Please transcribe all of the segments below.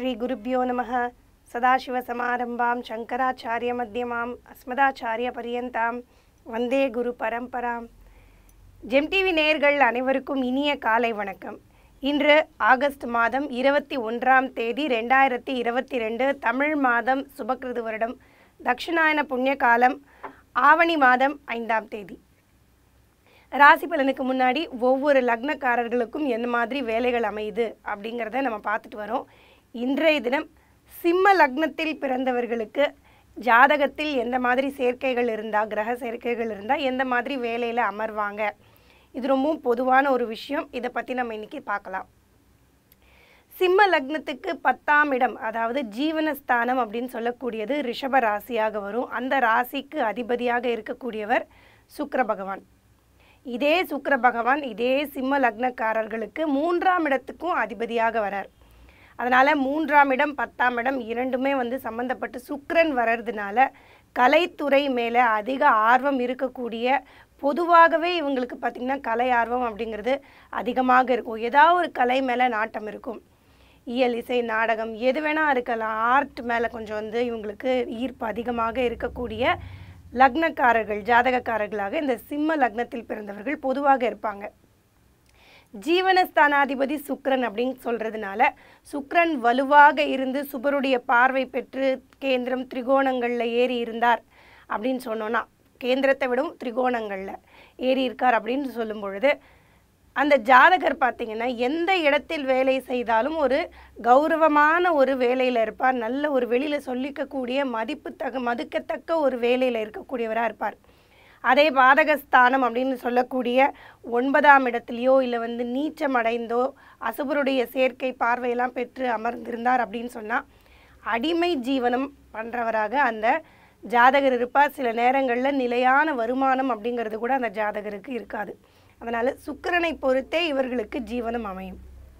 श्रीगुरुभ्यो नमः सदाशिवसमारम्भां शङ्कराचार्यमध्यमाम् अस्मदाचार्यपर्यन्तां வந்தே குரு பரம்பராம் ஜெம் டிவி நேயர்கள் அனைவருக்கும் இனிய காலை வணக்கம் இன்று ஆகஸ்ட் மாதம் இருபத்தி ஒன்றாம் தேதி ரெண்டாயிரத்தி இருபத்தி ரெண்டு தமிழ் மாதம் சுபக்கிருது வருடம் தக்ஷிணாயன புண்ணிய காலம் ஆவணி மாதம் ஐந்தாம் தேதி ராசி பலனுக்கு முன்னாடி ஒவ்வொரு லக்னக்காரர்களுக்கும் என்ன மாதிரி வேலைகள் அமையுது அப்படிங்கிறத நம்ம பார்த்துட்டு வரோம் இன்றைய தினம் சிம்ம லக்னத்தில் பிறந்தவர்களுக்கு ஜாதகத்தில் எந்த மாதிரி சேர்க்கைகள் இருந்தால் கிரக சேர்க்கைகள் இருந்தால் எந்த மாதிரி வேலையில் அமர்வாங்க இது ரொம்பவும் பொதுவான ஒரு விஷயம் இதை பற்றி நம்ம இன்னைக்கு பார்க்கலாம் சிம்ம லக்னத்துக்கு பத்தாம் இடம் அதாவது ஜீவனஸ்தானம் அப்படின்னு சொல்லக்கூடியது ரிஷப ராசியாக வரும் அந்த ராசிக்கு அதிபதியாக இருக்கக்கூடியவர் சுக்கிர பகவான் இதே சுக்கிர பகவான் இதே சிம்ம லக்னக்காரர்களுக்கு மூன்றாம் இடத்துக்கும் அதிபதியாக வரார் அதனால் மூன்றாம் இடம் பத்தாம் இடம் இரண்டுமே வந்து சம்மந்தப்பட்டு சுக்கிரன் வர்றதுனால கலைத்துறை மேலே அதிக ஆர்வம் இருக்கக்கூடிய பொதுவாகவே இவங்களுக்கு பார்த்திங்கன்னா கலை ஆர்வம் அப்படிங்கிறது அதிகமாக இருக்கும் ஏதாவது ஒரு கலை மேலே நாட்டம் இருக்கும் இயல் இசை நாடகம் எது வேணால் இருக்கலாம் ஆர்ட் மேலே கொஞ்சம் வந்து இவங்களுக்கு ஈர்ப்பு அதிகமாக இருக்கக்கூடிய லக்னக்காரர்கள் ஜாதகக்காரர்களாக இந்த சிம்ம லக்னத்தில் பிறந்தவர்கள் பொதுவாக இருப்பாங்க ஜீவனஸ்தானாதிபதி சுக்கிரன் அப்படின்னு சொல்கிறதுனால சுக்கிரன் வலுவாக இருந்து சுபருடைய பார்வை பெற்று கேந்திரம் திரிகோணங்களில் ஏறி இருந்தார் அப்படின்னு சொன்னோன்னா கேந்திரத்தை விடவும் திரிகோணங்களில் ஏறி இருக்கார் அப்படின்னு சொல்லும் பொழுது அந்த ஜாதகர் பார்த்தீங்கன்னா எந்த இடத்தில் வேலை செய்தாலும் ஒரு கௌரவமான ஒரு வேலையில் இருப்பார் நல்ல ஒரு வெளியில் சொல்லிக்கக்கூடிய மதிப்பு தக மதிக்கத்தக்க ஒரு வேலையில் இருக்கக்கூடியவராக இருப்பார் அதே பாதகஸ்தானம் அப்படின்னு சொல்லக்கூடிய ஒன்பதாம் இடத்துலையோ இல்லை வந்து நீச்சம் அடைந்தோ அசுபருடைய சேர்க்கை பார்வையெல்லாம் பெற்று அமர்ந்திருந்தார் அப்படின்னு சொன்னால் அடிமை ஜீவனம் பண்ணுறவராக அந்த ஜாதகர் இருப்பார் சில நேரங்களில் நிலையான வருமானம் அப்படிங்கிறது கூட அந்த ஜாதகருக்கு இருக்காது அதனால் சுக்கிரனை பொறுத்தே இவர்களுக்கு ஜீவனம் அமையும்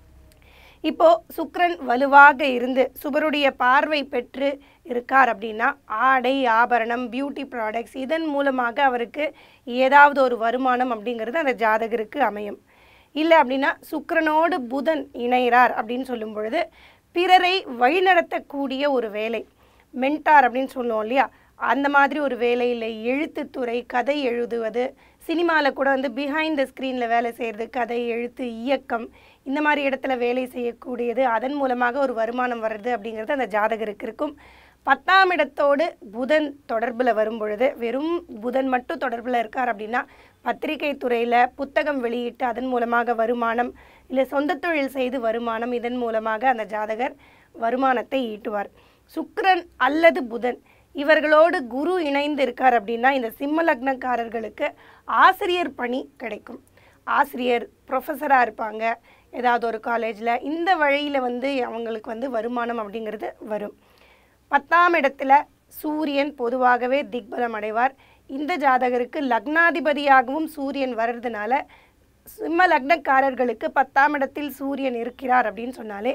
இப்போ சுக்கிரன் வலுவாக இருந்து சுபருடைய பார்வை பெற்று இருக்கார் அப்படின்னா ஆடை ஆபரணம் பியூட்டி ப்ராடக்ட்ஸ் இதன் மூலமாக அவருக்கு ஏதாவது ஒரு வருமானம் அப்படிங்கிறது அந்த ஜாதகருக்கு அமையும் இல்லை அப்படின்னா சுக்கிரனோடு புதன் இணைகிறார் அப்படின்னு சொல்லும் பொழுது பிறரை வழிநடத்தக்கூடிய ஒரு வேலை மென்டார் அப்படின்னு சொல்லுவோம் இல்லையா அந்த மாதிரி ஒரு வேலையில் எழுத்துத்துறை கதை எழுதுவது சினிமாவில் கூட வந்து பிஹைண்ட் த ஸ்க்ரீனில் வேலை செய்கிறது கதை எழுத்து இயக்கம் இந்த மாதிரி இடத்துல வேலை செய்யக்கூடியது அதன் மூலமாக ஒரு வருமானம் வர்றது அப்படிங்கிறது அந்த ஜாதகருக்கு இருக்கும் பத்தாம் இடத்தோடு புதன் தொடர்பில் வரும் பொழுது வெறும் புதன் மட்டும் தொடர்பில் இருக்கார் அப்படின்னா பத்திரிகை துறையில் புத்தகம் வெளியிட்டு அதன் மூலமாக வருமானம் இல்லை சொந்த தொழில் செய்து வருமானம் இதன் மூலமாக அந்த ஜாதகர் வருமானத்தை ஈட்டுவார் சுக்கிரன் அல்லது புதன் இவர்களோடு குரு இணைந்து இருக்கார் அப்படின்னா இந்த சிம்ம லக்னக்காரர்களுக்கு ஆசிரியர் பணி கிடைக்கும் ஆசிரியர் ப்ரொஃபஸராக இருப்பாங்க ஏதாவது ஒரு காலேஜில் இந்த வழியில் வந்து அவங்களுக்கு வந்து வருமானம் அப்படிங்கிறது வரும் பத்தாம் இடத்துல சூரியன் பொதுவாகவே திக்பலம் அடைவார் இந்த ஜாதகருக்கு லக்னாதிபதியாகவும் சூரியன் வர்றதுனால சிம்ம லக்னக்காரர்களுக்கு பத்தாம் இடத்தில் சூரியன் இருக்கிறார் அப்படின்னு சொன்னாலே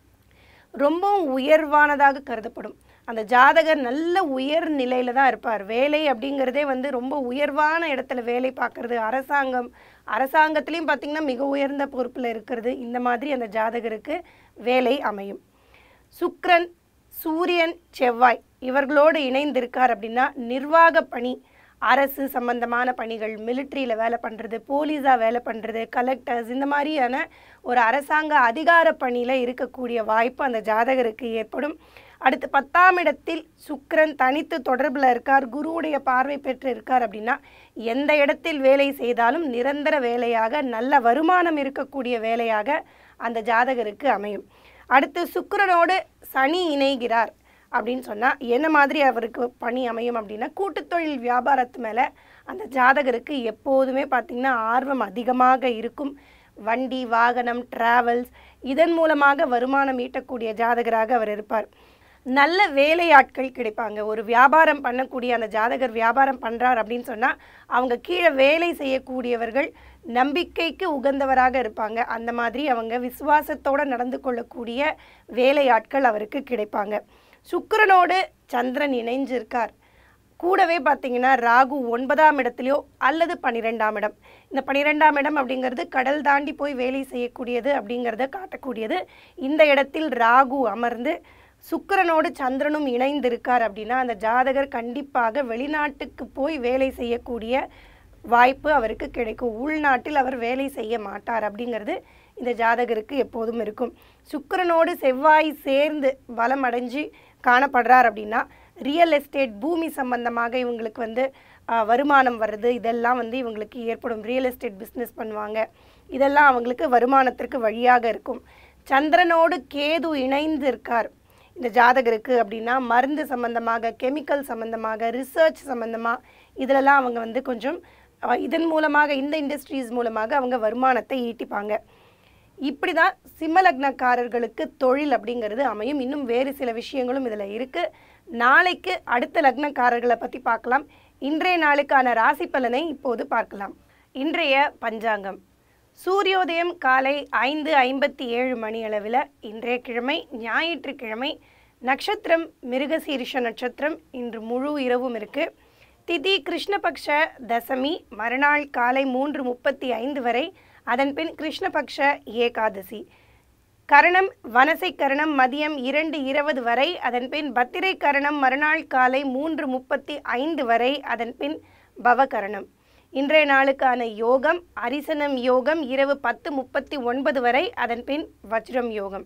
ரொம்பவும் உயர்வானதாக கருதப்படும் அந்த ஜாதகர் நல்ல உயர் நிலையில் தான் இருப்பார் வேலை அப்படிங்கிறதே வந்து ரொம்ப உயர்வான இடத்துல வேலை பார்க்குறது அரசாங்கம் அரசாங்கத்துலேயும் பார்த்திங்கன்னா மிக உயர்ந்த பொறுப்பில் இருக்கிறது இந்த மாதிரி அந்த ஜாதகருக்கு வேலை அமையும் சுக்ரன் சூரியன் செவ்வாய் இவர்களோடு இணைந்திருக்கார் அப்படின்னா நிர்வாக பணி அரசு சம்பந்தமான பணிகள் மிலிட்ரியில் வேலை பண்ணுறது போலீஸாக வேலை பண்ணுறது கலெக்டர்ஸ் இந்த மாதிரியான ஒரு அரசாங்க அதிகார பணியில் இருக்கக்கூடிய வாய்ப்பு அந்த ஜாதகருக்கு ஏற்படும் அடுத்து பத்தாம் இடத்தில் சுக்கிரன் தனித்து தொடர்பில் இருக்கார் குருவுடைய பார்வை பெற்று இருக்கார் அப்படின்னா எந்த இடத்தில் வேலை செய்தாலும் நிரந்தர வேலையாக நல்ல வருமானம் இருக்கக்கூடிய வேலையாக அந்த ஜாதகருக்கு அமையும் அடுத்து சுக்கிரனோடு சனி இணைகிறார் அப்படின்னு சொன்னால் என்ன மாதிரி அவருக்கு பணி அமையும் அப்படின்னா கூட்டுத்தொழில் வியாபாரத்து மேலே அந்த ஜாதகருக்கு எப்போதுமே பார்த்திங்கன்னா ஆர்வம் அதிகமாக இருக்கும் வண்டி வாகனம் டிராவல்ஸ் இதன் மூலமாக வருமானம் ஈட்டக்கூடிய ஜாதகராக அவர் இருப்பார் நல்ல வேலையாட்கள் கிடைப்பாங்க ஒரு வியாபாரம் பண்ணக்கூடிய அந்த ஜாதகர் வியாபாரம் பண்ணுறார் அப்படின்னு சொன்னால் அவங்க கீழே வேலை செய்யக்கூடியவர்கள் நம்பிக்கைக்கு உகந்தவராக இருப்பாங்க அந்த மாதிரி அவங்க விசுவாசத்தோடு நடந்து கொள்ளக்கூடிய வேலையாட்கள் அவருக்கு கிடைப்பாங்க சுக்கிரனோடு சந்திரன் இணைஞ்சிருக்கார் கூடவே பார்த்தீங்கன்னா ராகு ஒன்பதாம் இடத்துலையோ அல்லது பன்னிரெண்டாம் இடம் இந்த பன்னிரெண்டாம் இடம் அப்படிங்கிறது கடல் தாண்டி போய் வேலை செய்யக்கூடியது அப்படிங்கிறத காட்டக்கூடியது இந்த இடத்தில் ராகு அமர்ந்து சுக்கிரனோடு சந்திரனும் இணைந்து இருக்கார் அப்படின்னா அந்த ஜாதகர் கண்டிப்பாக வெளிநாட்டுக்கு போய் வேலை செய்யக்கூடிய வாய்ப்பு அவருக்கு கிடைக்கும் உள்நாட்டில் அவர் வேலை செய்ய மாட்டார் அப்படிங்கிறது இந்த ஜாதகருக்கு எப்போதும் இருக்கும் சுக்கிரனோடு செவ்வாய் சேர்ந்து பலம் அடைஞ்சு காணப்படுறார் அப்படின்னா ரியல் எஸ்டேட் பூமி சம்பந்தமாக இவங்களுக்கு வந்து ஆ, வருமானம் வர்றது இதெல்லாம் வந்து இவங்களுக்கு ஏற்படும் ரியல் எஸ்டேட் பிஸ்னஸ் பண்ணுவாங்க இதெல்லாம் அவங்களுக்கு வருமானத்திற்கு வழியாக இருக்கும் சந்திரனோடு கேது இணைந்து இருக்கார் இந்த ஜாதகருக்கு அப்படின்னா மருந்து சம்பந்தமாக கெமிக்கல் சம்பந்தமாக ரிசர்ச் சம்பந்தமாக இதிலெல்லாம் அவங்க வந்து கொஞ்சம் அஹ், இதன் மூலமாக இந்த இண்டஸ்ட்ரீஸ் மூலமாக அவங்க வருமானத்தை ஈட்டிப்பாங்க இப்படி தான் சிம்மலக்னக்காரர்களுக்கு தொழில் அப்படிங்கிறது அமையும் இன்னும் வேறு சில விஷயங்களும் இதில் இருக்குது நாளைக்கு அடுத்த லக்னக்காரர்களை பற்றி பார்க்கலாம் இன்றைய நாளுக்கான ராசி பலனை இப்போது பார்க்கலாம் இன்றைய பஞ்சாங்கம் சூரியோதயம் காலை ஐந்து ஐம்பத்தி ஏழு மணி அளவில் இன்றைய கிழமை ஞாயிற்றுக்கிழமை நட்சத்திரம் மிருகசீரிஷ நட்சத்திரம் இன்று முழு இரவும் இருக்கு திதி கிருஷ்ணபக்ஷ தசமி மறுநாள் காலை மூன்று முப்பத்தி ஐந்து வரை அதன் பின் கிருஷ்ணபக்ஷ ஏகாதசி கரணம் வனசை கரணம் மதியம் இரண்டு இருபது வரை அதன் பின் பத்திரை கரணம் மறுநாள் காலை மூன்று முப்பத்தி ஐந்து வரை அதன் பின் பவகரணம் இன்றைய நாளுக்கான யோகம் அரிசனம் யோகம் இரவு பத்து முப்பத்தி ஒன்பது வரை அதன் பின் வஜ்ரம் யோகம்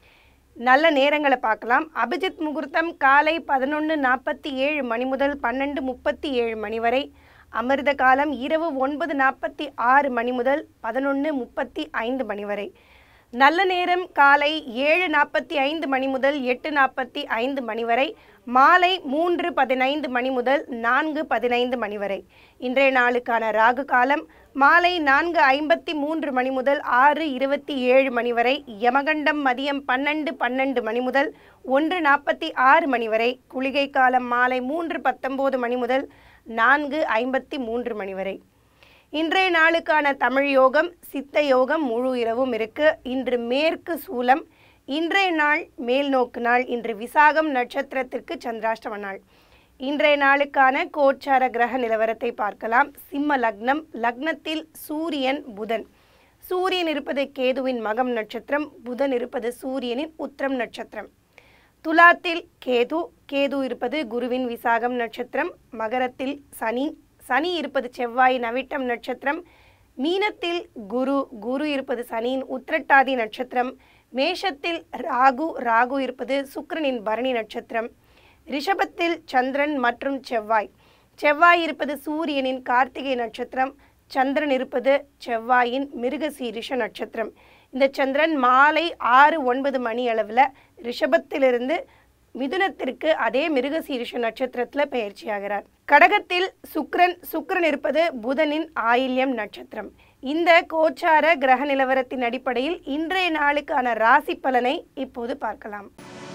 நல்ல நேரங்களை பார்க்கலாம் அபிஜித் முகூர்த்தம் காலை பதினொன்று நாற்பத்தி ஏழு மணி முதல் பன்னெண்டு முப்பத்தி ஏழு மணி வரை அமிர்த காலம் இரவு ஒன்பது நாற்பத்தி ஆறு மணி முதல் பதினொன்று முப்பத்தி ஐந்து மணி வரை நல்ல நேரம் காலை ஏழு நாற்பத்தி ஐந்து மணி முதல் எட்டு நாற்பத்தி ஐந்து மணி வரை மாலை மூன்று பதினைந்து மணி முதல் நான்கு பதினைந்து மணி வரை இன்றைய நாளுக்கான ராகு காலம் மாலை நான்கு ஐம்பத்தி மூன்று மணி முதல் ஆறு இருபத்தி ஏழு மணி வரை யமகண்டம் மதியம் பன்னெண்டு பன்னெண்டு மணி முதல் ஒன்று நாற்பத்தி ஆறு மணி வரை குளிகை காலம் மாலை மூன்று பத்தொம்போது மணி முதல் நான்கு ஐம்பத்தி மூன்று மணி வரை இன்றைய நாளுக்கான தமிழ் யோகம் சித்த யோகம் முழு இரவும் இருக்கு இன்று மேற்கு சூலம் இன்றைய நாள் மேல் நோக்கு நாள் இன்று விசாகம் நட்சத்திரத்திற்கு சந்திராஷ்டம நாள் இன்றைய நாளுக்கான கோச்சார கிரக நிலவரத்தை பார்க்கலாம் சிம்ம லக்னம் லக்னத்தில் சூரியன் புதன் சூரியன் இருப்பது கேதுவின் மகம் நட்சத்திரம் புதன் இருப்பது சூரியனின் உத்திரம் நட்சத்திரம் துலாத்தில் கேது கேது இருப்பது குருவின் விசாகம் நட்சத்திரம் மகரத்தில் சனி சனி இருப்பது செவ்வாய் நவிட்டம் நட்சத்திரம் மீனத்தில் குரு குரு இருப்பது சனியின் உத்திரட்டாதி நட்சத்திரம் மேஷத்தில் ராகு ராகு இருப்பது சுக்கிரனின் பரணி நட்சத்திரம் ரிஷபத்தில் சந்திரன் மற்றும் செவ்வாய் செவ்வாய் இருப்பது சூரியனின் கார்த்திகை நட்சத்திரம் சந்திரன் இருப்பது செவ்வாயின் மிருகசீரிஷ நட்சத்திரம் இந்த சந்திரன் மாலை ஆறு ஒன்பது மணி அளவில் ரிஷபத்திலிருந்து மிதுனத்திற்கு அதே மிருகசீரிஷ நட்சத்திரத்தில் பெயர்ச்சியாகிறார் கடகத்தில் சுக்கிரன் சுக்கிரன் இருப்பது புதனின் ஆயில்யம் நட்சத்திரம் இந்த கோச்சார கிரக நிலவரத்தின் அடிப்படையில் இன்றைய நாளுக்கான ராசி பலனை இப்போது பார்க்கலாம்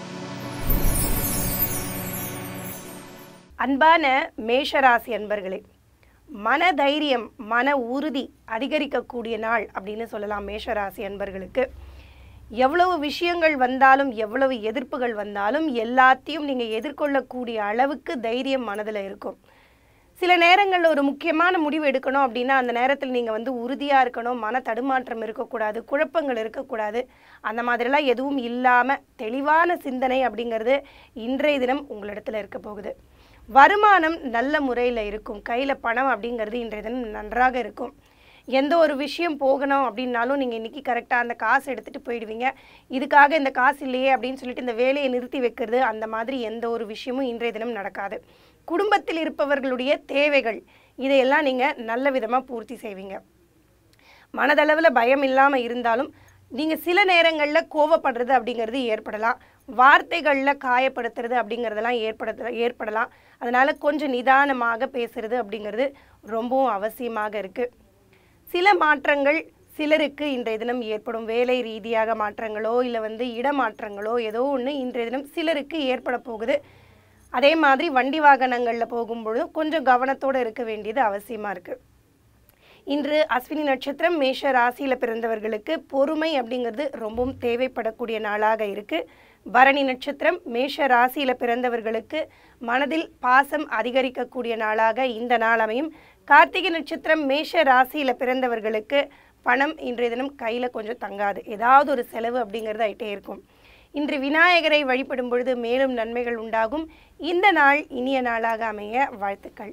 அன்பான மேஷராசி அன்பர்களே மன தைரியம் மன உறுதி அதிகரிக்கக்கூடிய நாள் அப்படின்னு சொல்லலாம் மேஷராசி அன்பர்களுக்கு எவ்வளவு விஷயங்கள் வந்தாலும் எவ்வளவு எதிர்ப்புகள் வந்தாலும் எல்லாத்தையும் நீங்கள் எதிர்கொள்ளக்கூடிய அளவுக்கு தைரியம் மனதில் இருக்கும் சில நேரங்களில் ஒரு முக்கியமான முடிவு எடுக்கணும் அப்படின்னா அந்த நேரத்தில் நீங்கள் வந்து உறுதியாக இருக்கணும் மன தடுமாற்றம் இருக்கக்கூடாது குழப்பங்கள் இருக்கக்கூடாது அந்த மாதிரிலாம் எதுவும் இல்லாமல் தெளிவான சிந்தனை அப்படிங்கிறது இன்றைய தினம் உங்களிடத்துல இருக்க போகுது வருமானம் நல்ல முறையில் இருக்கும் கையில் பணம் அப்படிங்கிறது இன்றைய தினம் நன்றாக இருக்கும் எந்த ஒரு விஷயம் போகணும் அப்படின்னாலும் நீங்கள் இன்றைக்கி கரெக்டாக அந்த காசு எடுத்துகிட்டு போயிடுவீங்க இதுக்காக இந்த காசு இல்லையே அப்படின்னு சொல்லிட்டு இந்த வேலையை நிறுத்தி வைக்கிறது அந்த மாதிரி எந்த ஒரு விஷயமும் இன்றைய தினம் நடக்காது குடும்பத்தில் இருப்பவர்களுடைய தேவைகள் இதையெல்லாம் நீங்கள் நல்ல விதமாக பூர்த்தி செய்வீங்க மனதளவில் பயம் இல்லாமல் இருந்தாலும் நீங்கள் சில நேரங்களில் கோவப்படுறது அப்படிங்கிறது ஏற்படலாம் வார்த்தைகளில் காயப்படுத்துறது அப்படிங்கிறதெல்லாம் ஏற்படுத்த ஏற்படலாம் அதனால் கொஞ்சம் நிதானமாக பேசுறது அப்படிங்கிறது ரொம்பவும் அவசியமாக இருக்குது சில மாற்றங்கள் சிலருக்கு இன்றைய தினம் ஏற்படும் வேலை ரீதியாக மாற்றங்களோ இல்லை வந்து இடமாற்றங்களோ ஏதோ ஒன்று இன்றைய தினம் சிலருக்கு ஏற்பட போகுது அதே மாதிரி வண்டி வாகனங்களில் போகும்பொழுதும் கொஞ்சம் கவனத்தோடு இருக்க வேண்டியது அவசியமாக இருக்குது இன்று அஸ்வினி நட்சத்திரம் மேஷ ராசியில் பிறந்தவர்களுக்கு பொறுமை அப்படிங்கிறது ரொம்பவும் தேவைப்படக்கூடிய நாளாக இருக்குது பரணி நட்சத்திரம் மேஷ ராசியில் பிறந்தவர்களுக்கு மனதில் பாசம் அதிகரிக்கக்கூடிய நாளாக இந்த நாள் அமையும் கார்த்திகை நட்சத்திரம் மேஷ ராசியில் பிறந்தவர்களுக்கு பணம் இன்றைய தினம் கையில் கொஞ்சம் தங்காது ஏதாவது ஒரு செலவு அப்படிங்கிறது ஆகிட்டே இருக்கும் இன்று விநாயகரை வழிபடும் பொழுது மேலும் நன்மைகள் உண்டாகும் இந்த நாள் இனிய நாளாக அமைய வாழ்த்துக்கள்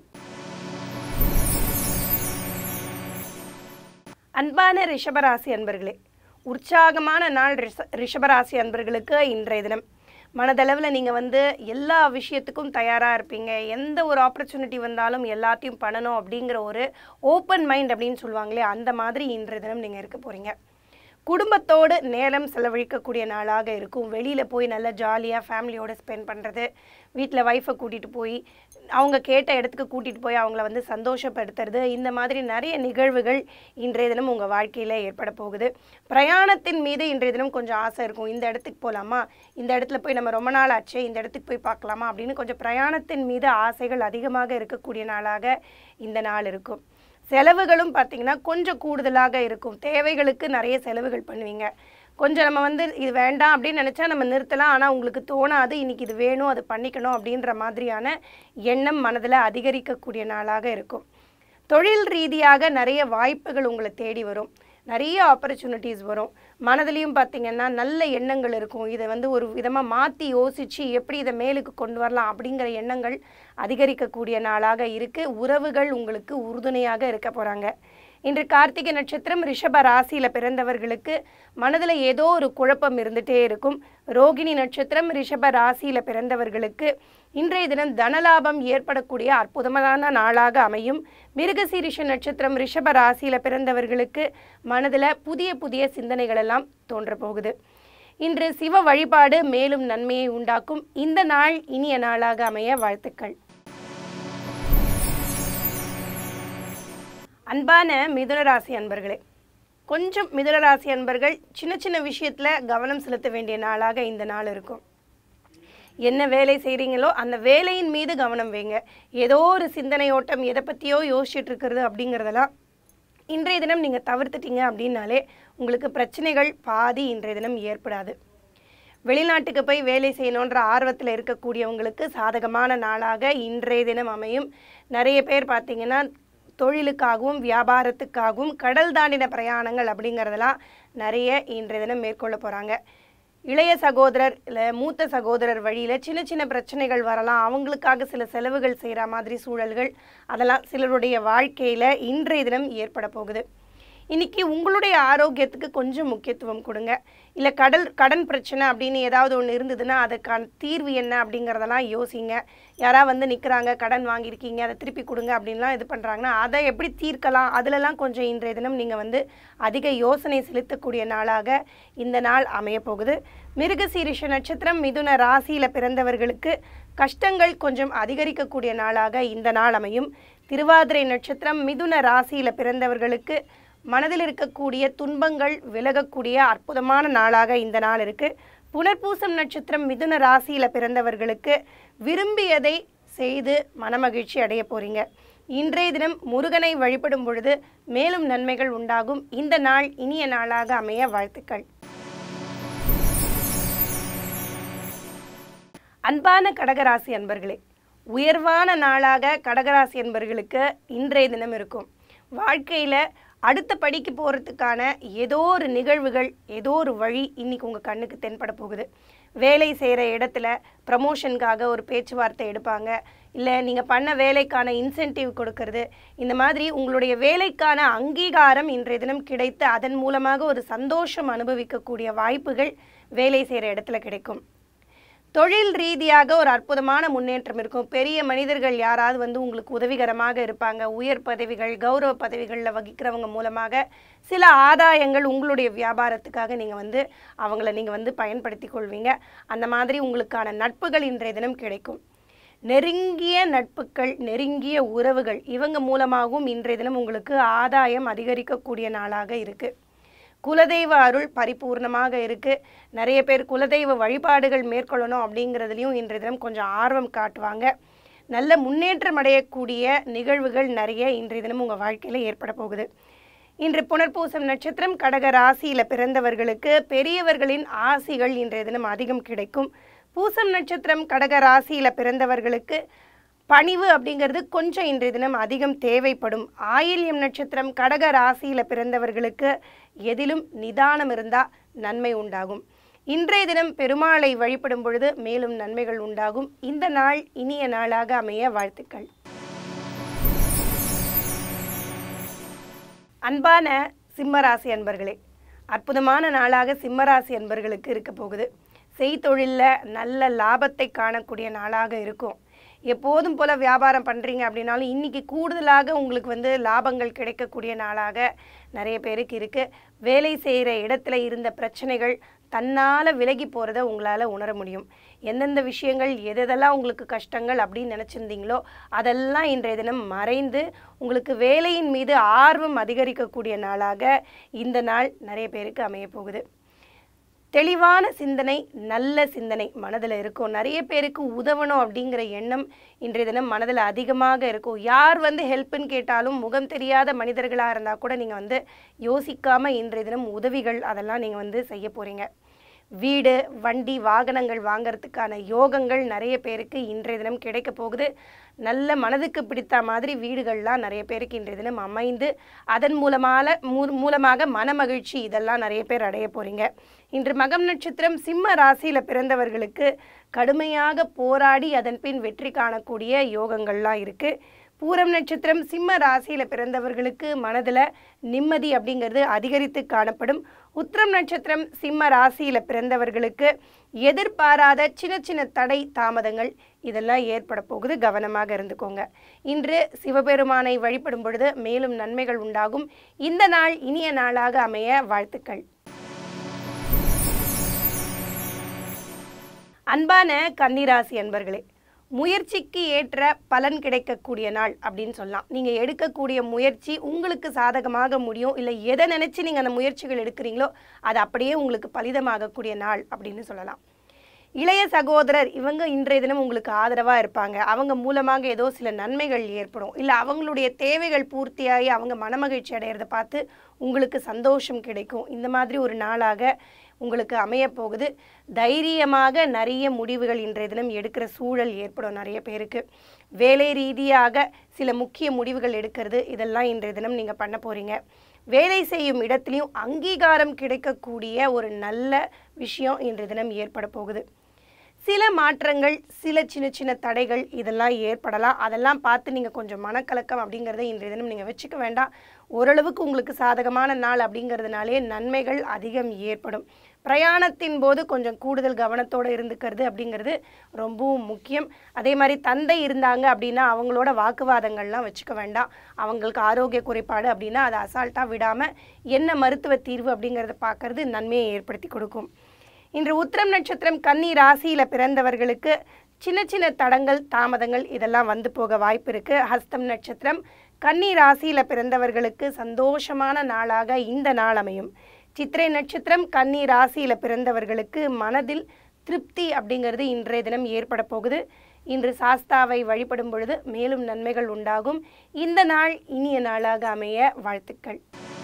அன்பான ரிஷபராசி அன்பர்களே உற்சாகமான நாள் ரிஷ ரிஷபராசி அன்பர்களுக்கு இன்றைய தினம் மனதளவில் நீங்கள் வந்து எல்லா விஷயத்துக்கும் தயாராக இருப்பீங்க எந்த ஒரு ஆப்பர்ச்சுனிட்டி வந்தாலும் எல்லாத்தையும் பண்ணணும் அப்படிங்கிற ஒரு ஓப்பன் மைண்ட் அப்படின்னு சொல்லுவாங்களே அந்த மாதிரி இன்றைய தினம் நீங்கள் இருக்க போகிறீங்க குடும்பத்தோடு நேரம் செலவழிக்கக்கூடிய நாளாக இருக்கும் வெளியில் போய் நல்லா ஜாலியாக ஃபேமிலியோடு ஸ்பெண்ட் பண்ணுறது வீட்டில் ஒய்ஃபை கூட்டிகிட்டு போய் அவங்க கேட்ட இடத்துக்கு கூட்டிகிட்டு போய் அவங்கள வந்து சந்தோஷப்படுத்துறது இந்த மாதிரி நிறைய நிகழ்வுகள் இன்றைய தினம் உங்கள் வாழ்க்கையில் ஏற்பட போகுது பிரயாணத்தின் மீது இன்றைய தினம் கொஞ்சம் ஆசை இருக்கும் இந்த இடத்துக்கு போகலாமா இந்த இடத்துல போய் நம்ம ரொம்ப நாள் ஆச்சு இந்த இடத்துக்கு போய் பார்க்கலாமா அப்படின்னு கொஞ்சம் பிரயாணத்தின் மீது ஆசைகள் அதிகமாக இருக்கக்கூடிய நாளாக இந்த நாள் இருக்கும் செலவுகளும் பார்த்தீங்கன்னா கொஞ்சம் கூடுதலாக இருக்கும் தேவைகளுக்கு நிறைய செலவுகள் பண்ணுவீங்க கொஞ்சம் நம்ம வந்து இது வேண்டாம் அப்படின்னு நினச்சா நம்ம நிறுத்தலாம் ஆனால் உங்களுக்கு தோணாது இன்னைக்கு இது வேணும் அது பண்ணிக்கணும் அப்படின்ற மாதிரியான எண்ணம் மனதில் அதிகரிக்கக்கூடிய நாளாக இருக்கும் தொழில் ரீதியாக நிறைய வாய்ப்புகள் உங்களை தேடி வரும் நிறைய ஆப்பர்ச்சுனிட்டிஸ் வரும் மனதிலையும் பார்த்தீங்கன்னா நல்ல எண்ணங்கள் இருக்கும் இதை வந்து ஒரு விதமாக மாற்றி யோசித்து எப்படி இதை மேலுக்கு கொண்டு வரலாம் அப்படிங்கிற எண்ணங்கள் அதிகரிக்கக்கூடிய நாளாக இருக்குது உறவுகள் உங்களுக்கு உறுதுணையாக இருக்க போகிறாங்க இன்று கார்த்திகை நட்சத்திரம் ரிஷப ராசியில் பிறந்தவர்களுக்கு மனதில் ஏதோ ஒரு குழப்பம் இருந்துகிட்டே இருக்கும் ரோகிணி நட்சத்திரம் ரிஷப ராசியில் பிறந்தவர்களுக்கு இன்றைய தினம் தனலாபம் ஏற்படக்கூடிய அற்புதமான நாளாக அமையும் மிருகசீரிஷ நட்சத்திரம் ரிஷப ராசியில் பிறந்தவர்களுக்கு மனதில் புதிய புதிய சிந்தனைகள் எல்லாம் தோன்ற போகுது இன்று சிவ வழிபாடு மேலும் நன்மையை உண்டாக்கும் இந்த நாள் இனிய நாளாக அமைய வாழ்த்துக்கள் அன்பான மிதுனராசி அன்பர்களே கொஞ்சம் மிதுனராசி அன்பர்கள் சின்ன சின்ன விஷயத்தில் கவனம் செலுத்த வேண்டிய நாளாக இந்த நாள் இருக்கும் என்ன வேலை செய்கிறீங்களோ அந்த வேலையின் மீது கவனம் வைங்க ஏதோ ஒரு சிந்தனை ஓட்டம் எதை பற்றியோ யோசிச்சுட்டு இருக்கிறது அப்படிங்கிறதெல்லாம் இன்றைய தினம் நீங்கள் தவிர்த்துட்டீங்க அப்படின்னாலே உங்களுக்கு பிரச்சனைகள் பாதி இன்றைய தினம் ஏற்படாது வெளிநாட்டுக்கு போய் வேலை செய்யணுன்ற ஆர்வத்தில் இருக்கக்கூடியவங்களுக்கு சாதகமான நாளாக இன்றைய தினம் அமையும் நிறைய பேர் பார்த்தீங்கன்னா தொழிலுக்காகவும் வியாபாரத்துக்காகவும் கடல் தாண்டின பிரயாணங்கள் அப்படிங்கிறதெல்லாம் நிறைய இன்றைய தினம் மேற்கொள்ள போகிறாங்க இளைய சகோதரர் இல்லை மூத்த சகோதரர் வழியில் சின்ன சின்ன பிரச்சனைகள் வரலாம் அவங்களுக்காக சில செலவுகள் செய்கிற மாதிரி சூழல்கள் அதெல்லாம் சிலருடைய வாழ்க்கையில் இன்றைய தினம் ஏற்பட போகுது இன்னைக்கு உங்களுடைய ஆரோக்கியத்துக்கு கொஞ்சம் முக்கியத்துவம் கொடுங்க இல்லை கடல் கடன் பிரச்சனை அப்படின்னு ஏதாவது ஒன்று இருந்ததுன்னா அதுக்கான தீர்வு என்ன அப்படிங்கிறதெல்லாம் யோசிங்க யாராவது வந்து நிற்கிறாங்க கடன் வாங்கியிருக்கீங்க அதை திருப்பி கொடுங்க அப்படின்லாம் இது பண்ணுறாங்கன்னா அதை எப்படி தீர்க்கலாம் அதிலெல்லாம் கொஞ்சம் இன்றைய தினம் நீங்கள் வந்து அதிக யோசனை செலுத்தக்கூடிய நாளாக இந்த நாள் அமைய போகுது மிருகசீரிஷ நட்சத்திரம் மிதுன ராசியில் பிறந்தவர்களுக்கு கஷ்டங்கள் கொஞ்சம் அதிகரிக்கக்கூடிய நாளாக இந்த நாள் அமையும் திருவாதிரை நட்சத்திரம் மிதுன ராசியில் பிறந்தவர்களுக்கு மனதில் இருக்கக்கூடிய துன்பங்கள் விலகக்கூடிய அற்புதமான நாளாக இந்த நாள் இருக்கு புனர்பூசம் நட்சத்திரம் மிதுன ராசியில் பிறந்தவர்களுக்கு விரும்பியதை செய்து மனமகிழ்ச்சி அடைய போறீங்க இன்றைய தினம் முருகனை வழிபடும் பொழுது மேலும் நன்மைகள் உண்டாகும் இந்த நாள் இனிய நாளாக அமைய வாழ்த்துக்கள் அன்பான கடகராசி அன்பர்களே உயர்வான நாளாக கடகராசி அன்பர்களுக்கு இன்றைய தினம் இருக்கும் வாழ்க்கையில் அடுத்த படிக்கு போகிறதுக்கான ஏதோ ஒரு நிகழ்வுகள் ஏதோ ஒரு வழி இன்னைக்கு உங்கள் கண்ணுக்கு தென்பட போகுது வேலை செய்கிற இடத்துல ப்ரமோஷனுக்காக ஒரு பேச்சுவார்த்தை எடுப்பாங்க இல்லை நீங்கள் பண்ண வேலைக்கான இன்சென்டிவ் கொடுக்கறது இந்த மாதிரி உங்களுடைய வேலைக்கான அங்கீகாரம் இன்றைய தினம் கிடைத்து அதன் மூலமாக ஒரு சந்தோஷம் அனுபவிக்கக்கூடிய வாய்ப்புகள் வேலை செய்கிற இடத்துல கிடைக்கும் தொழில் ரீதியாக ஒரு அற்புதமான முன்னேற்றம் இருக்கும் பெரிய மனிதர்கள் யாராவது வந்து உங்களுக்கு உதவிகரமாக இருப்பாங்க உயர் பதவிகள் கௌரவ பதவிகளில் வகிக்கிறவங்க மூலமாக சில ஆதாயங்கள் உங்களுடைய வியாபாரத்துக்காக நீங்கள் வந்து அவங்கள நீங்கள் வந்து பயன்படுத்தி கொள்வீங்க அந்த மாதிரி உங்களுக்கான நட்புகள் இன்றைய தினம் கிடைக்கும் நெருங்கிய நட்புகள் நெருங்கிய உறவுகள் இவங்க மூலமாகவும் இன்றைய தினம் உங்களுக்கு ஆதாயம் அதிகரிக்கக்கூடிய நாளாக இருக்குது குலதெய்வ அருள் பரிபூர்ணமாக இருக்கு நிறைய பேர் குலதெய்வ வழிபாடுகள் மேற்கொள்ளணும் அப்படிங்கிறதுலையும் இன்றைய தினம் கொஞ்சம் ஆர்வம் காட்டுவாங்க நல்ல முன்னேற்றம் அடையக்கூடிய நிகழ்வுகள் நிறைய இன்றைய தினம் உங்கள் வாழ்க்கையில் ஏற்பட போகுது இன்று புனர்பூசம் நட்சத்திரம் கடக ராசியில் பிறந்தவர்களுக்கு பெரியவர்களின் ஆசிகள் இன்றைய தினம் அதிகம் கிடைக்கும் பூசம் நட்சத்திரம் கடக ராசியில் பிறந்தவர்களுக்கு பணிவு அப்படிங்கிறது கொஞ்சம் இன்றைய தினம் அதிகம் தேவைப்படும் ஆயில்யம் நட்சத்திரம் கடக ராசியில் பிறந்தவர்களுக்கு எதிலும் நிதானம் இருந்தால் நன்மை உண்டாகும் இன்றைய தினம் பெருமாளை வழிபடும் பொழுது மேலும் நன்மைகள் உண்டாகும் இந்த நாள் இனிய நாளாக அமைய வாழ்த்துக்கள் அன்பான சிம்மராசி அன்பர்களே அற்புதமான நாளாக சிம்மராசி அன்பர்களுக்கு இருக்க போகுது செய்தொழிலில் நல்ல லாபத்தை காணக்கூடிய நாளாக இருக்கும் எப்போதும் போல் வியாபாரம் பண்ணுறீங்க அப்படின்னாலும் இன்றைக்கி கூடுதலாக உங்களுக்கு வந்து லாபங்கள் கிடைக்கக்கூடிய நாளாக நிறைய பேருக்கு இருக்குது வேலை செய்கிற இடத்துல இருந்த பிரச்சனைகள் தன்னால் விலகி போகிறத உங்களால் உணர முடியும் எந்தெந்த விஷயங்கள் எதெல்லாம் உங்களுக்கு கஷ்டங்கள் அப்படின்னு நினச்சிருந்தீங்களோ அதெல்லாம் இன்றைய தினம் மறைந்து உங்களுக்கு வேலையின் மீது ஆர்வம் அதிகரிக்கக்கூடிய நாளாக இந்த நாள் நிறைய பேருக்கு அமைய போகுது தெளிவான சிந்தனை நல்ல சிந்தனை மனதில் இருக்கும் நிறைய பேருக்கு உதவணும் அப்படிங்கிற எண்ணம் இன்றைய தினம் மனதில் அதிகமாக இருக்கும் யார் வந்து ஹெல்ப்புன்னு கேட்டாலும் முகம் தெரியாத மனிதர்களாக இருந்தால் கூட நீங்கள் வந்து யோசிக்காமல் இன்றைய தினம் உதவிகள் அதெல்லாம் நீங்கள் வந்து செய்ய போகிறீங்க வீடு வண்டி வாகனங்கள் வாங்கிறதுக்கான யோகங்கள் நிறைய பேருக்கு இன்றைய தினம் கிடைக்க போகுது நல்ல மனதுக்கு பிடித்த மாதிரி வீடுகள்லாம் நிறைய பேருக்கு இன்றைய தினம் அமைந்து அதன் மூலமாக மூலமாக மனமகிழ்ச்சி இதெல்லாம் நிறைய பேர் அடைய போகிறீங்க இன்று மகம் நட்சத்திரம் சிம்ம ராசியில் பிறந்தவர்களுக்கு கடுமையாக போராடி அதன் பின் வெற்றி காணக்கூடிய யோகங்கள்லாம் இருக்குது பூரம் நட்சத்திரம் சிம்ம ராசியில் பிறந்தவர்களுக்கு மனதில் நிம்மதி அப்படிங்கிறது அதிகரித்து காணப்படும் உத்திரம் நட்சத்திரம் சிம்ம ராசியில் பிறந்தவர்களுக்கு எதிர்பாராத சின்ன சின்ன தடை தாமதங்கள் இதெல்லாம் ஏற்பட போகுது கவனமாக இருந்துக்கோங்க இன்று சிவபெருமானை வழிபடும் பொழுது மேலும் நன்மைகள் உண்டாகும் இந்த நாள் இனிய நாளாக அமைய வாழ்த்துக்கள் அன்பான கன்னிராசி அன்பர்களே முயற்சிக்கு ஏற்ற பலன் கிடைக்கக்கூடிய நாள் அப்படின்னு சொல்லலாம் நீங்கள் எடுக்கக்கூடிய முயற்சி உங்களுக்கு சாதகமாக முடியும் இல்லை எதை நினச்சி நீங்கள் அந்த முயற்சிகள் எடுக்கிறீங்களோ அது அப்படியே உங்களுக்கு பலிதமாகக்கூடிய நாள் அப்படின்னு சொல்லலாம் இளைய சகோதரர் இவங்க இன்றைய தினம் உங்களுக்கு ஆதரவாக இருப்பாங்க அவங்க மூலமாக ஏதோ சில நன்மைகள் ஏற்படும் இல்லை அவங்களுடைய தேவைகள் பூர்த்தியாகி அவங்க மனமகிழ்ச்சி அடையிறத பார்த்து உங்களுக்கு சந்தோஷம் கிடைக்கும் இந்த மாதிரி ஒரு நாளாக உங்களுக்கு அமைய போகுது தைரியமாக நிறைய முடிவுகள் இன்றைய தினம் எடுக்கிற சூழல் ஏற்படும் நிறைய பேருக்கு வேலை ரீதியாக சில முக்கிய முடிவுகள் எடுக்கிறது இதெல்லாம் இன்றைய தினம் நீங்கள் பண்ண போகிறீங்க வேலை செய்யும் இடத்துலையும் அங்கீகாரம் கிடைக்கக்கூடிய ஒரு நல்ல விஷயம் இன்றைய தினம் ஏற்பட போகுது சில மாற்றங்கள் சில சின்ன சின்ன தடைகள் இதெல்லாம் ஏற்படலாம் அதெல்லாம் பார்த்து நீங்கள் கொஞ்சம் மனக்கலக்கம் அப்படிங்கிறத இன்றைய தினம் நீங்கள் வச்சுக்க வேண்டாம் ஓரளவுக்கு உங்களுக்கு சாதகமான நாள் அப்படிங்கிறதுனாலே நன்மைகள் அதிகம் ஏற்படும் பிரயாணத்தின் போது கொஞ்சம் கூடுதல் கவனத்தோடு இருந்துக்கிறது அப்படிங்கிறது ரொம்பவும் முக்கியம் அதே மாதிரி தந்தை இருந்தாங்க அப்படின்னா அவங்களோட வாக்குவாதங்கள்லாம் வச்சுக்க வேண்டாம் அவங்களுக்கு ஆரோக்கிய குறைபாடு அப்படின்னா அதை அசால்ட்டாக விடாமல் என்ன மருத்துவ தீர்வு அப்படிங்கிறத பார்க்கறது நன்மையை ஏற்படுத்தி கொடுக்கும் இன்று உத்திரம் நட்சத்திரம் கன்னி ராசியில் பிறந்தவர்களுக்கு சின்ன சின்ன தடங்கள் தாமதங்கள் இதெல்லாம் வந்து போக வாய்ப்பு இருக்குது ஹஸ்தம் நட்சத்திரம் கன்னி ராசியில் பிறந்தவர்களுக்கு சந்தோஷமான நாளாக இந்த நாள் அமையும் சித்திரை நட்சத்திரம் கன்னி ராசியில் பிறந்தவர்களுக்கு மனதில் திருப்தி அப்படிங்கிறது இன்றைய தினம் ஏற்பட போகுது இன்று சாஸ்தாவை வழிபடும் பொழுது மேலும் நன்மைகள் உண்டாகும் இந்த நாள் இனிய நாளாக அமைய வாழ்த்துக்கள்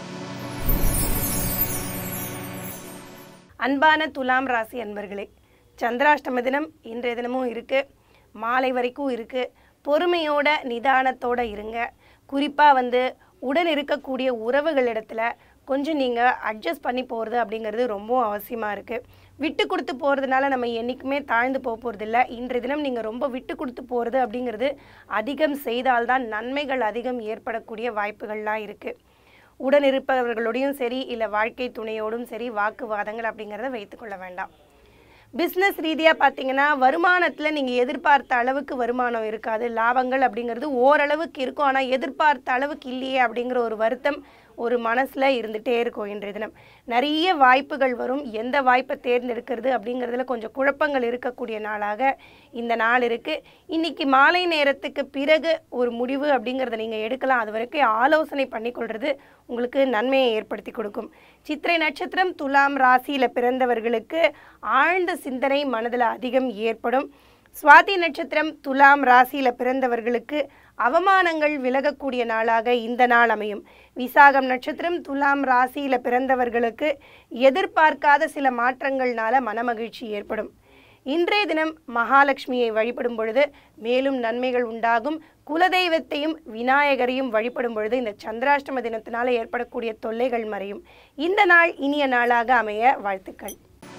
அன்பான துலாம் ராசி அன்பர்களே சந்திராஷ்டம தினம் இன்றைய தினமும் இருக்குது மாலை வரைக்கும் இருக்குது பொறுமையோட நிதானத்தோட இருங்க குறிப்பாக வந்து உடன் இருக்கக்கூடிய உறவுகளிடத்துல கொஞ்சம் நீங்கள் அட்ஜஸ்ட் பண்ணி போகிறது அப்படிங்கிறது ரொம்ப அவசியமாக இருக்குது விட்டு கொடுத்து போகிறதுனால நம்ம என்றைக்குமே தாழ்ந்து போக போகிறதில்ல இன்றைய தினம் நீங்கள் ரொம்ப விட்டு கொடுத்து போகிறது அப்படிங்கிறது அதிகம் செய்தால்தான் நன்மைகள் அதிகம் ஏற்படக்கூடிய வாய்ப்புகள்லாம் இருக்குது உடன் இருப்பவர்களோடையும் சரி இல்லை வாழ்க்கை துணையோடும் சரி வாக்குவாதங்கள் அப்படிங்கிறத வைத்துக்கொள்ள வேண்டாம் பிஸ்னஸ் ரீதியாக பார்த்தீங்கன்னா வருமானத்தில் நீங்கள் எதிர்பார்த்த அளவுக்கு வருமானம் இருக்காது லாபங்கள் அப்படிங்கிறது ஓரளவுக்கு இருக்கும் ஆனால் எதிர்பார்த்த அளவுக்கு இல்லையே அப்படிங்கிற ஒரு வருத்தம் ஒரு மனசில் இருந்துகிட்டே இருக்கும் இன்றைய தினம் நிறைய வாய்ப்புகள் வரும் எந்த வாய்ப்பை தேர்ந்தெடுக்கிறது அப்படிங்கிறதுல கொஞ்சம் குழப்பங்கள் இருக்கக்கூடிய நாளாக இந்த நாள் இருக்குது இன்றைக்கி மாலை நேரத்துக்கு பிறகு ஒரு முடிவு அப்படிங்கிறத நீங்கள் எடுக்கலாம் அது வரைக்கும் ஆலோசனை பண்ணிக்கொள்வது உங்களுக்கு நன்மையை ஏற்படுத்தி கொடுக்கும் சித்திரை நட்சத்திரம் துலாம் ராசியில் பிறந்தவர்களுக்கு ஆழ்ந்த சிந்தனை மனதில் அதிகம் ஏற்படும் சுவாதி நட்சத்திரம் துலாம் ராசியில் பிறந்தவர்களுக்கு அவமானங்கள் விலகக்கூடிய நாளாக இந்த நாள் அமையும் விசாகம் நட்சத்திரம் துலாம் ராசியில் பிறந்தவர்களுக்கு எதிர்பார்க்காத சில மாற்றங்கள்னால மனமகிழ்ச்சி ஏற்படும் இன்றைய தினம் மகாலட்சுமியை வழிபடும் பொழுது மேலும் நன்மைகள் உண்டாகும் குலதெய்வத்தையும் விநாயகரையும் வழிபடும் பொழுது இந்த சந்திராஷ்டம தினத்தினால ஏற்படக்கூடிய தொல்லைகள் மறையும் இந்த நாள் இனிய நாளாக அமைய வாழ்த்துக்கள்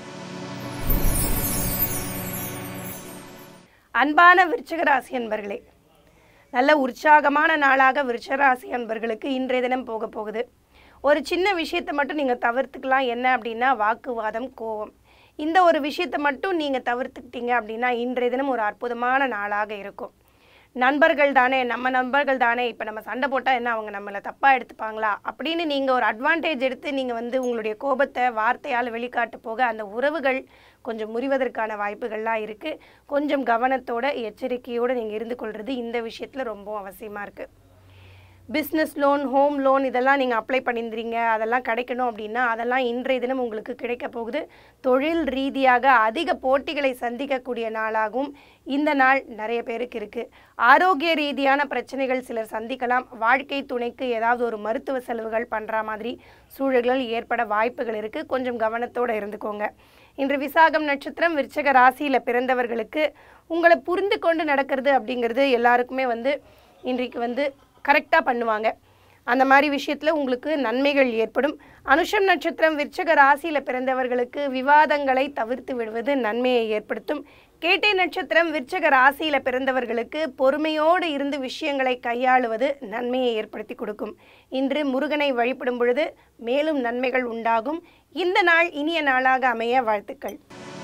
அன்பான விருச்சிக ராசி அன்பர்களே நல்ல உற்சாகமான நாளாக விருச்சராசி அன்பர்களுக்கு இன்றைய தினம் போக போகுது ஒரு சின்ன விஷயத்தை மட்டும் நீங்கள் தவிர்த்துக்கலாம் என்ன அப்படின்னா வாக்குவாதம் கோபம் இந்த ஒரு விஷயத்தை மட்டும் நீங்கள் தவிர்த்துக்கிட்டீங்க அப்படின்னா இன்றைய தினம் ஒரு அற்புதமான நாளாக இருக்கும் நண்பர்கள் தானே நம்ம நண்பர்கள் தானே இப்போ நம்ம சண்டை போட்டால் என்ன அவங்க நம்மளை தப்பாக எடுத்துப்பாங்களா அப்படின்னு நீங்கள் ஒரு அட்வான்டேஜ் எடுத்து நீங்கள் வந்து உங்களுடைய கோபத்தை வார்த்தையால் வெளிக்காட்டு போக அந்த உறவுகள் கொஞ்சம் முறிவதற்கான வாய்ப்புகள்லாம் இருக்குது கொஞ்சம் கவனத்தோட எச்சரிக்கையோடு நீங்கள் இருந்து கொள்வது இந்த விஷயத்தில் ரொம்ப அவசியமாக இருக்குது பிஸ்னஸ் லோன் ஹோம் லோன் இதெல்லாம் நீங்கள் அப்ளை பண்ணியிருந்தீங்க அதெல்லாம் கிடைக்கணும் அப்படின்னா அதெல்லாம் இன்றைய தினம் உங்களுக்கு கிடைக்க போகுது தொழில் ரீதியாக அதிக போட்டிகளை சந்திக்கக்கூடிய நாளாகவும் இந்த நாள் நிறைய பேருக்கு இருக்குது ஆரோக்கிய ரீதியான பிரச்சனைகள் சிலர் சந்திக்கலாம் வாழ்க்கை துணைக்கு ஏதாவது ஒரு மருத்துவ செலவுகள் பண்ணுற மாதிரி சூழல்கள் ஏற்பட வாய்ப்புகள் இருக்குது கொஞ்சம் கவனத்தோடு இருந்துக்கோங்க இன்று விசாகம் நட்சத்திரம் விருச்சக ராசியில் பிறந்தவர்களுக்கு உங்களை புரிந்து கொண்டு நடக்கிறது அப்படிங்கிறது எல்லாருக்குமே வந்து இன்றைக்கு வந்து கரெக்டாக பண்ணுவாங்க அந்த மாதிரி விஷயத்தில் உங்களுக்கு நன்மைகள் ஏற்படும் அனுஷம் நட்சத்திரம் விருச்சக ராசியில் பிறந்தவர்களுக்கு விவாதங்களை தவிர்த்து விடுவது நன்மையை ஏற்படுத்தும் கேட்டை நட்சத்திரம் விருச்சக ராசியில் பிறந்தவர்களுக்கு பொறுமையோடு இருந்து விஷயங்களை கையாளுவது நன்மையை ஏற்படுத்தி கொடுக்கும் இன்று முருகனை வழிபடும் பொழுது மேலும் நன்மைகள் உண்டாகும் இந்த நாள் இனிய நாளாக அமைய வாழ்த்துக்கள்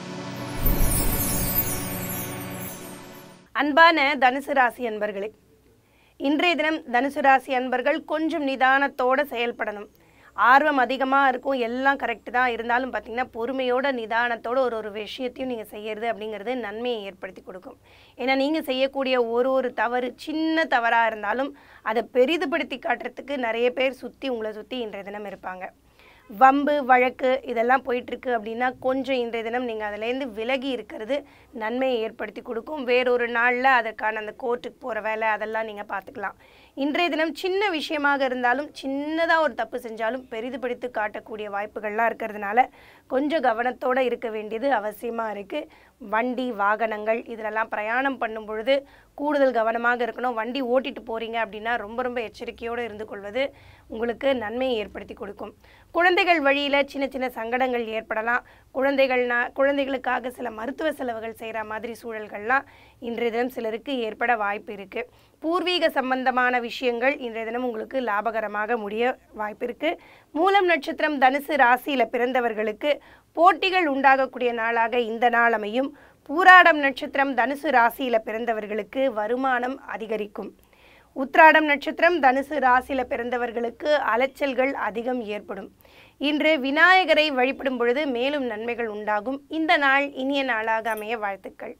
அன்பான தனுசு ராசி அன்பர்களே இன்றைய தினம் தனுசு ராசி அன்பர்கள் கொஞ்சம் நிதானத்தோடு செயல்படணும் ஆர்வம் அதிகமாக இருக்கும் எல்லாம் கரெக்டு தான் இருந்தாலும் பார்த்தீங்கன்னா பொறுமையோட நிதானத்தோட ஒரு ஒரு விஷயத்தையும் நீங்கள் செய்யறது அப்படிங்கிறது நன்மையை ஏற்படுத்தி கொடுக்கும் ஏன்னா நீங்கள் செய்யக்கூடிய ஒரு ஒரு தவறு சின்ன தவறாக இருந்தாலும் அதை பெரிதுபடுத்தி காட்டுறதுக்கு நிறைய பேர் சுற்றி உங்களை சுற்றி இன்றைய தினம் இருப்பாங்க வம்பு வழக்கு இதெல்லாம் போயிட்டுருக்கு அப்படின்னா கொஞ்சம் இன்றைய தினம் நீங்கள் அதிலேருந்து விலகி இருக்கிறது நன்மையை ஏற்படுத்தி கொடுக்கும் வேறொரு நாளில் அதற்கான அந்த கோர்ட்டுக்கு போகிற வேலை அதெல்லாம் நீங்கள் பார்த்துக்கலாம் இன்றைய தினம் சின்ன விஷயமாக இருந்தாலும் சின்னதாக ஒரு தப்பு செஞ்சாலும் பெரிதுபடுத்தி காட்டக்கூடிய வாய்ப்புகள்லாம் இருக்கிறதுனால கொஞ்சம் கவனத்தோடு இருக்க வேண்டியது அவசியமாக இருக்குது வண்டி வாகனங்கள் இதிலெல்லாம் பிரயாணம் பண்ணும் பொழுது கூடுதல் கவனமாக இருக்கணும் வண்டி ஓட்டிட்டு போகிறீங்க அப்படின்னா ரொம்ப ரொம்ப எச்சரிக்கையோடு இருந்து கொள்வது உங்களுக்கு நன்மையை ஏற்படுத்தி கொடுக்கும் குழந்தைகள் வழியில் சின்ன சின்ன சங்கடங்கள் ஏற்படலாம் குழந்தைகள்னா குழந்தைகளுக்காக சில மருத்துவ செலவுகள் செய்கிற மாதிரி சூழல்கள்லாம் இன்றைய தினம் சிலருக்கு ஏற்பட வாய்ப்பு இருக்குது பூர்வீக சம்பந்தமான விஷயங்கள் இன்றைய தினம் உங்களுக்கு லாபகரமாக முடிய வாய்ப்பு இருக்குது மூலம் நட்சத்திரம் தனுசு ராசியில் பிறந்தவர்களுக்கு போட்டிகள் உண்டாகக்கூடிய நாளாக இந்த நாள் அமையும் பூராடம் நட்சத்திரம் தனுசு ராசியில் பிறந்தவர்களுக்கு வருமானம் அதிகரிக்கும் உத்ராடம் நட்சத்திரம் தனுசு ராசியில் பிறந்தவர்களுக்கு அலைச்சல்கள் அதிகம் ஏற்படும் இன்று விநாயகரை வழிபடும் பொழுது மேலும் நன்மைகள் உண்டாகும் இந்த நாள் இனிய நாளாக அமைய வாழ்த்துக்கள்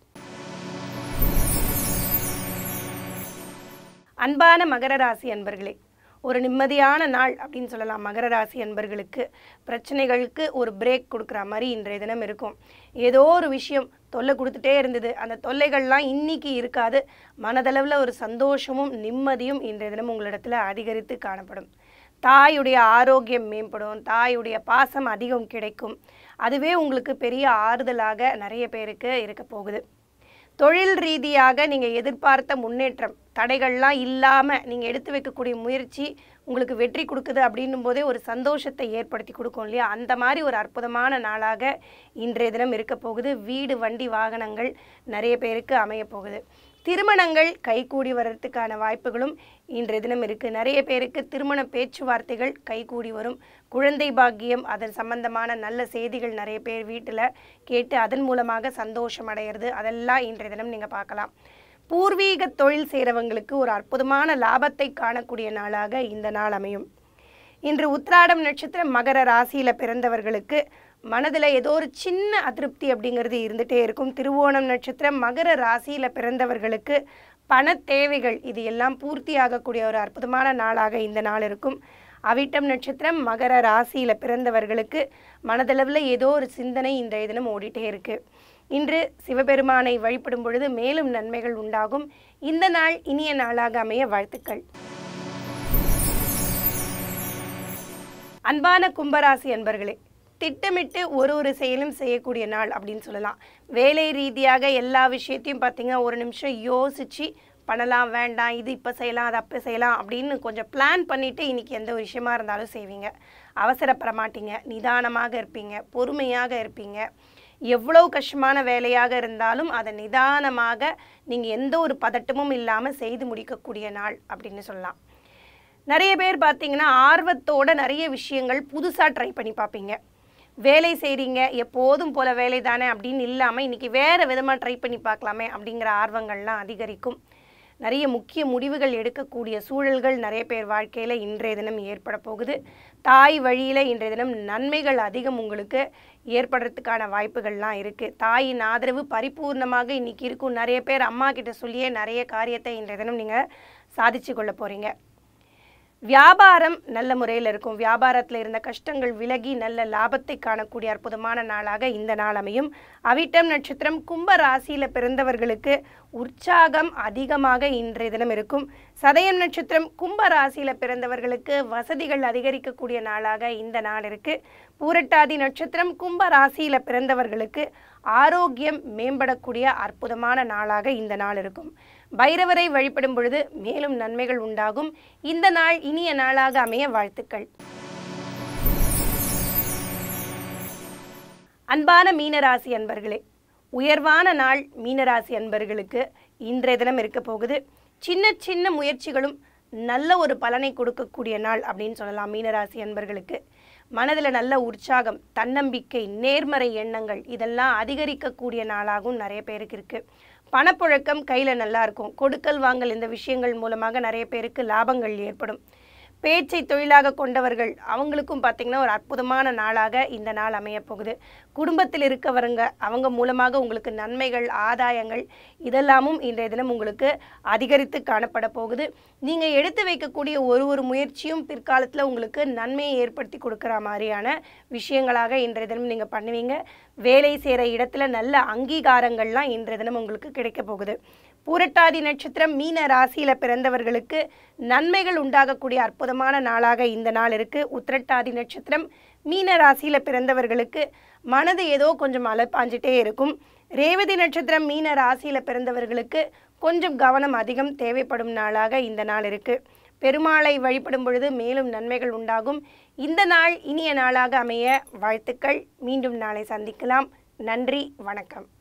அன்பான மகர ராசி அன்பர்களே ஒரு நிம்மதியான நாள் அப்படின்னு சொல்லலாம் மகர ராசி அன்பர்களுக்கு பிரச்சனைகளுக்கு ஒரு பிரேக் கொடுக்குற மாதிரி இன்றைய தினம் இருக்கும் ஏதோ ஒரு விஷயம் தொல்லை கொடுத்துட்டே இருந்தது அந்த தொல்லைகள்லாம் இன்னைக்கு இருக்காது மனதளவில் ஒரு சந்தோஷமும் நிம்மதியும் இன்றைய தினம் உங்களிடத்தில் அதிகரித்து காணப்படும் தாயுடைய ஆரோக்கியம் மேம்படும் தாயுடைய பாசம் அதிகம் கிடைக்கும் அதுவே உங்களுக்கு பெரிய ஆறுதலாக நிறைய பேருக்கு இருக்க போகுது தொழில் ரீதியாக நீங்கள் எதிர்பார்த்த முன்னேற்றம் தடைகள்லாம் இல்லாமல் நீங்கள் எடுத்து வைக்கக்கூடிய முயற்சி உங்களுக்கு வெற்றி கொடுக்குது அப்படின்னும் போதே ஒரு சந்தோஷத்தை ஏற்படுத்தி கொடுக்கும் இல்லையா அந்த மாதிரி ஒரு அற்புதமான நாளாக இன்றைய தினம் இருக்க போகுது வீடு வண்டி வாகனங்கள் நிறைய பேருக்கு அமைய போகுது திருமணங்கள் கைகூடி வர்றதுக்கான வாய்ப்புகளும் இன்றைய தினம் இருக்குது நிறைய பேருக்கு திருமண பேச்சுவார்த்தைகள் கைகூடி வரும் குழந்தை பாக்கியம் அதன் சம்பந்தமான நல்ல செய்திகள் நிறைய பேர் வீட்டில் கேட்டு அதன் மூலமாக சந்தோஷம் அடையிறது அதெல்லாம் இன்றைய தினம் நீங்கள் பார்க்கலாம் பூர்வீக தொழில் செய்கிறவங்களுக்கு ஒரு அற்புதமான லாபத்தை காணக்கூடிய நாளாக இந்த நாள் அமையும் இன்று உத்ராடம் நட்சத்திரம் மகர ராசியில் பிறந்தவர்களுக்கு மனதில் ஏதோ ஒரு சின்ன அதிருப்தி அப்படிங்கிறது இருந்துகிட்டே இருக்கும் திருவோணம் நட்சத்திரம் மகர ராசியில் பிறந்தவர்களுக்கு பண தேவைகள் இது எல்லாம் பூர்த்தி ஆகக்கூடிய ஒரு அற்புதமான நாளாக இந்த நாள் இருக்கும் அவிட்டம் நட்சத்திரம் மகர ராசியில் பிறந்தவர்களுக்கு மனதளவில் ஏதோ ஒரு சிந்தனை இன்றைய தினம் ஓடிட்டே இருக்குது இன்று சிவபெருமானை வழிபடும் பொழுது மேலும் நன்மைகள் உண்டாகும் இந்த நாள் இனிய நாளாக அமைய வாழ்த்துக்கள் அன்பான கும்பராசி அன்பர்களே திட்டமிட்டு ஒரு ஒரு செயலும் செய்யக்கூடிய நாள் அப்படின்னு சொல்லலாம் வேலை ரீதியாக எல்லா விஷயத்தையும் பார்த்தீங்கன்னா ஒரு நிமிஷம் யோசிச்சு பண்ணலாம் வேண்டாம் இது இப்போ செய்யலாம் அது அப்போ செய்யலாம் அப்படின்னு கொஞ்சம் பிளான் பண்ணிவிட்டு இன்றைக்கி எந்த ஒரு விஷயமா இருந்தாலும் செய்வீங்க அவசரப்பட மாட்டீங்க நிதானமாக இருப்பீங்க பொறுமையாக இருப்பீங்க எவ்வளவு கஷ்டமான வேலையாக இருந்தாலும் அதை நிதானமாக நீங்கள் எந்த ஒரு பதட்டமும் இல்லாமல் செய்து முடிக்கக்கூடிய நாள் அப்படின்னு சொல்லலாம் நிறைய பேர் பார்த்தீங்கன்னா ஆர்வத்தோட நிறைய விஷயங்கள் புதுசாக ட்ரை பண்ணி பார்ப்பீங்க வேலை செய்கிறீங்க எப்போதும் போல வேலை தானே அப்படின்னு இல்லாமல் இன்றைக்கி வேறு விதமாக ட்ரை பண்ணி பார்க்கலாமே அப்படிங்கிற ஆர்வங்கள்லாம் அதிகரிக்கும் நிறைய முக்கிய முடிவுகள் எடுக்கக்கூடிய சூழல்கள் நிறைய பேர் வாழ்க்கையில் இன்றைய தினம் ஏற்பட போகுது தாய் வழியில் இன்றைய தினம் நன்மைகள் அதிகம் உங்களுக்கு ஏற்படுறதுக்கான வாய்ப்புகள்லாம் இருக்குது தாயின் ஆதரவு பரிபூர்ணமாக இன்றைக்கி இருக்கும் நிறைய பேர் அம்மா கிட்ட சொல்லியே நிறைய காரியத்தை இன்றைய தினம் நீங்கள் சாதிச்சு கொள்ள போகிறீங்க வியாபாரம் நல்ல முறையில் இருக்கும் வியாபாரத்தில் இருந்த கஷ்டங்கள் விலகி நல்ல லாபத்தை காணக்கூடிய அற்புதமான நாளாக இந்த நாள் அமையும் அவிட்டம் நட்சத்திரம் கும்ப ராசியில் பிறந்தவர்களுக்கு உற்சாகம் அதிகமாக இன்றைய தினம் இருக்கும் சதயம் நட்சத்திரம் கும்ப ராசியில் பிறந்தவர்களுக்கு வசதிகள் அதிகரிக்கக்கூடிய நாளாக இந்த நாள் இருக்கு பூரட்டாதி நட்சத்திரம் கும்ப ராசியில் பிறந்தவர்களுக்கு ஆரோக்கியம் மேம்படக்கூடிய அற்புதமான நாளாக இந்த நாள் இருக்கும் பைரவரை வழிபடும் பொழுது மேலும் நன்மைகள் உண்டாகும் இந்த நாள் இனிய நாளாக அமைய வாழ்த்துக்கள் அன்பான மீனராசி அன்பர்களே உயர்வான நாள் மீனராசி அன்பர்களுக்கு இன்றைய தினம் இருக்க போகுது சின்ன சின்ன முயற்சிகளும் நல்ல ஒரு பலனை கொடுக்கக்கூடிய நாள் அப்படின்னு சொல்லலாம் மீனராசி அன்பர்களுக்கு மனதில் நல்ல உற்சாகம் தன்னம்பிக்கை நேர்மறை எண்ணங்கள் இதெல்லாம் அதிகரிக்கக்கூடிய நாளாகவும் நிறைய பேருக்கு இருக்குது பணப்புழக்கம் கையில் நல்லா இருக்கும் கொடுக்கல் வாங்கல் இந்த விஷயங்கள் மூலமாக நிறைய பேருக்கு லாபங்கள் ஏற்படும் பேச்சை தொழிலாக கொண்டவர்கள் அவங்களுக்கும் பார்த்திங்கன்னா ஒரு அற்புதமான நாளாக இந்த நாள் அமைய போகுது குடும்பத்தில் இருக்கவருங்க அவங்க மூலமாக உங்களுக்கு நன்மைகள் ஆதாயங்கள் இதெல்லாமும் இன்றைய தினம் உங்களுக்கு அதிகரித்து காணப்பட போகுது நீங்கள் எடுத்து வைக்கக்கூடிய ஒரு ஒரு முயற்சியும் பிற்காலத்தில் உங்களுக்கு நன்மையை ஏற்படுத்தி கொடுக்குற மாதிரியான விஷயங்களாக இன்றைய தினம் நீங்கள் பண்ணுவீங்க வேலை செய்கிற இடத்துல நல்ல அங்கீகாரங்கள்லாம் இன்றைய தினம் உங்களுக்கு கிடைக்க போகுது பூரட்டாதி நட்சத்திரம் மீன ராசியில் பிறந்தவர்களுக்கு நன்மைகள் உண்டாகக்கூடிய அற்புதமான நாளாக இந்த நாள் இருக்கு உத்திரட்டாதி நட்சத்திரம் மீன ராசியில் பிறந்தவர்களுக்கு மனது ஏதோ கொஞ்சம் அலப்பாஞ்சிட்டே இருக்கும் ரேவதி நட்சத்திரம் மீன ராசியில் பிறந்தவர்களுக்கு கொஞ்சம் கவனம் அதிகம் தேவைப்படும் நாளாக இந்த நாள் இருக்கு பெருமாளை வழிபடும் பொழுது மேலும் நன்மைகள் உண்டாகும் இந்த நாள் இனிய நாளாக அமைய வாழ்த்துக்கள் மீண்டும் நாளை சந்திக்கலாம் நன்றி வணக்கம்